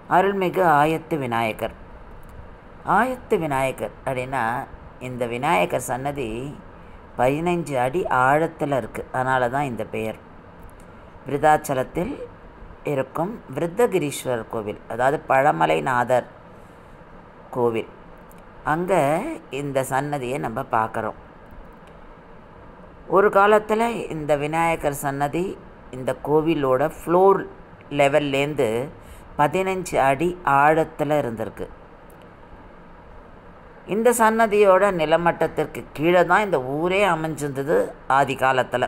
அருள்மிகு ஆயத்து விநாயகர் ஆயத்து விநாயகர் அப்படின்னா இந்த விநாயகர் சன்னதி பதினைஞ்சு அடி ஆழத்தில் இருக்குது அதனால தான் இந்த பெயர் விருதாச்சலத்தில் இருக்கும் விருத்தகிரீஸ்வரர் கோவில் அதாவது பழமலைநாதர் கோவில் அங்கே இந்த சன்னதியை நம்ம பார்க்குறோம் ஒரு காலத்தில் இந்த விநாயகர் சன்னதி இந்த கோவிலோட ஃப்ளோர் லெவல்லேருந்து பதினஞ்சு அடி ஆழத்தில் இருந்திருக்கு இந்த சன்னதியோட நிலமட்டத்திற்கு கீழே தான் இந்த ஊரே அமைஞ்சிருந்தது ஆதி காலத்தில்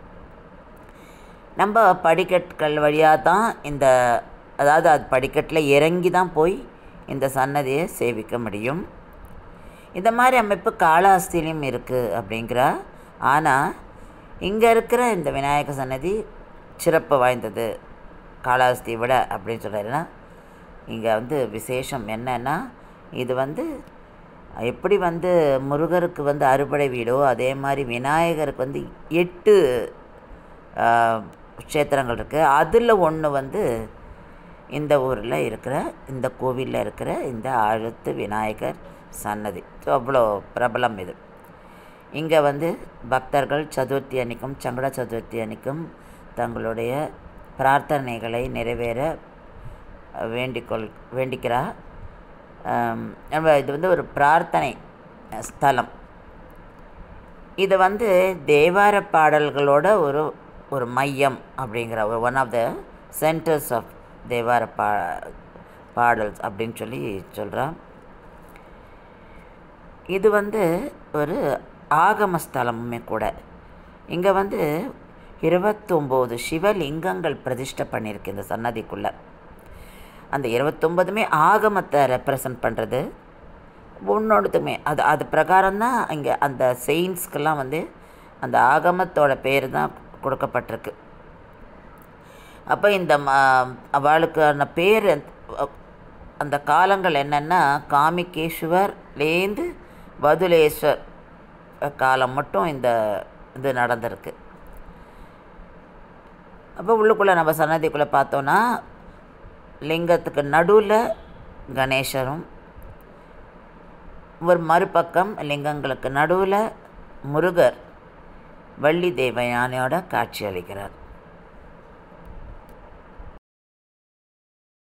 நம்ம படிக்கட்டுகள் வழியாக தான் இந்த அதாவது அது படிக்கட்டில் இறங்கி தான் போய் இந்த சன்னதியை சேவிக்க முடியும் இந்த மாதிரி அமைப்பு காளாஸ்திலையும் இருக்குது அப்படிங்கிற ஆனால் இங்கே இருக்கிற இந்த விநாயகர் சன்னதி சிறப்பு வாய்ந்தது காளாஸ்தி விட அப்படின்னு சொல்கிறேன்னா இங்கே வந்து விசேஷம் என்னன்னா இது வந்து எப்படி வந்து முருகருக்கு வந்து அறுபடை வீடோ அதே மாதிரி விநாயகருக்கு வந்து எட்டு க்ஷேத்திரங்கள் இருக்குது அதில் ஒன்று வந்து இந்த ஊரில் இருக்கிற இந்த கோவிலில் இருக்கிற இந்த ஆழத்து விநாயகர் சன்னதி ஸோ அவ்வளோ பிரபலம் இது இங்கே வந்து பக்தர்கள் சதுர்த்தி அன்னைக்கும் சங்கட சதுர்த்தி அன்னைக்கும் தங்களுடைய பிரார்த்தனைகளை நிறைவேற வேண்டிக்கொள் வேண்டிக்கிறா நம்ம இது வந்து ஒரு பிரார்த்தனை ஸ்தலம் இது வந்து தேவார பாடல்களோட ஒரு ஒரு மையம் அப்படிங்கிற ஒரு one of the centres of தேவார பா பாடல்ஸ் அப்படின்னு சொல்லி சொல்கிறான் இது வந்து ஒரு ஆகம ஸ்தலமுமே கூட இங்கே வந்து இருபத்தொம்போது சிவலிங்கங்கள் பிரதிஷ்டை பண்ணியிருக்கு இந்த சன்னதிக்குள்ளே அந்த இருபத்தொம்பதுமே ஆகமத்தை ரெப்ரசன்ட் பண்ணுறது ஒன்றொன்றுத்துமே அது அது பிரகாரம் தான் இங்கே அந்த செயின்ஸ்க்கெல்லாம் வந்து அந்த ஆகமத்தோட பேர் தான் கொடுக்கப்பட்டிருக்கு அப்போ இந்த அவளுக்கான பேர் அந்த காலங்கள் என்னென்னா காமிகேஸ்வர்லேருந்து வதுலேஸ்வர் காலம் மட்டும் இந்த இது நடந்திருக்கு அப்போ உள்ளுக்குள்ளே நம்ம சன்னதிக்குள்ளே பார்த்தோன்னா லிங்கத்துக்கு நடுவில் கணேசரும் ஒரு மறுபக்கம் லிங்கங்களுக்கு நடுவில் முருகர் வள்ளி தேவயானையோட காட்சி அளிக்கிறார்